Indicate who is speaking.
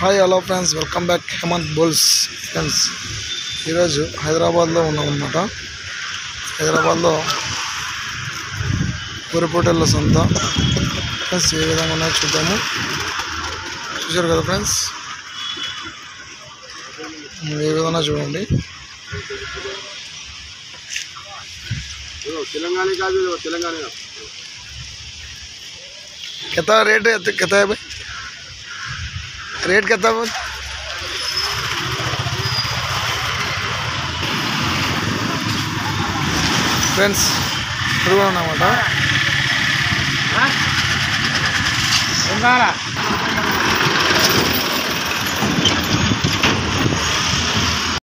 Speaker 1: hi hello friends welcome back Hemanth బుల్స్ friends ఈరోజు హైదరాబాద్లో ఉన్నామన్నమాట హైదరాబాద్లో ఊరిపోటెళ్ళ సొంత ఫ్రెండ్స్ ఏ విధంగా ఉన్నాయో చూద్దాము చూశారు కదా ఫ్రెండ్స్ ఏ విధంగా చూడండి
Speaker 2: తెలంగాణ కాదు తెలంగాణ
Speaker 1: कितना रेट है कितना है भाई रेट कितना है ఫ్రెండ్స్ ఇప్పుడు కూడా అన్నమాట